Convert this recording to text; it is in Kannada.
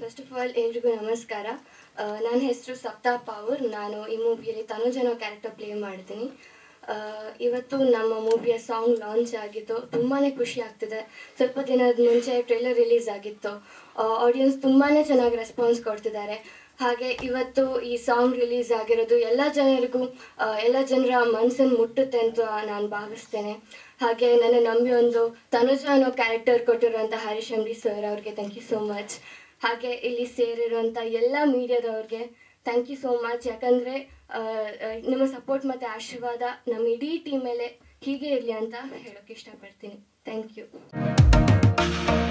ಫಸ್ಟ್ ಆಫ್ ಆಲ್ ಎಲ್ರಿಗೂ ನಮಸ್ಕಾರ ಆ, ನನ್ನ ಹೆಸರು ಸಪ್ತಾ ಪಾವೂರ್ ನಾನು ಈ ಮೂವಿಯಲ್ಲಿ ತನುಜನ ಕ್ಯಾರೆಕ್ಟರ್ ಪ್ಲೇ ಮಾಡ್ತೀನಿ ಆ, ಇವತ್ತು ನಮ್ಮ ಮೂವಿಯ ಸಾಂಗ್ ಲಾಂಚ್ ಆಗಿತ್ತು ತುಂಬಾ ಖುಷಿ ಆಗ್ತಿದೆ ಸ್ವಲ್ಪ ದಿನದ ಮುಂಚೆ ಟ್ರೇಲರ್ ರಿಲೀಸ್ ಆಗಿತ್ತು ಆಡಿಯನ್ಸ್ ತುಂಬಾ ಚೆನ್ನಾಗಿ ರೆಸ್ಪಾನ್ಸ್ ಕೊಡ್ತಿದ್ದಾರೆ ಹಾಗೆ ಇವತ್ತು ಈ ಸಾಂಗ್ ರಿಲೀಸ್ ಆಗಿರೋದು ಎಲ್ಲ ಜನರಿಗೂ ಆ, ಎಲ್ಲ ಜನರ ಮನಸ್ಸನ್ನು ಮುಟ್ಟುತ್ತೆ ಅಂತ ನಾನು ಭಾವಿಸ್ತೇನೆ ಹಾಗೆ ನನ್ನ ನಂಬಿ ಒಂದು ತನುಜ ಅನ್ನೋ ಕ್ಯಾರೆಕ್ಟರ್ ಕೊಟ್ಟಿರುವಂಥ ಹರೀಶ್ ಅಂಗಡಿ ಸರ್ ಅವ್ರಿಗೆ ಥ್ಯಾಂಕ್ ಯು ಸೋ ಮಚ್ ಹಾಗೆ ಇಲ್ಲಿ ಸೇರಿರುವಂಥ ಎಲ್ಲ ಮೀಡಿಯಾದವ್ರಿಗೆ ಥ್ಯಾಂಕ್ ಯು ಸೋ ಮಚ್ ಯಾಕಂದರೆ ನಿಮ್ಮ ಸಪೋರ್ಟ್ ಮತ್ತು ಆಶೀರ್ವಾದ ನಮ್ಮ ಇಡೀ ಟೀಮ್ ಮೇಲೆ ಹೀಗೆ ಇರಲಿ ಅಂತ ಹೇಳೋಕ್ಕೆ ಇಷ್ಟಪಡ್ತೀನಿ ಥ್ಯಾಂಕ್ ಯು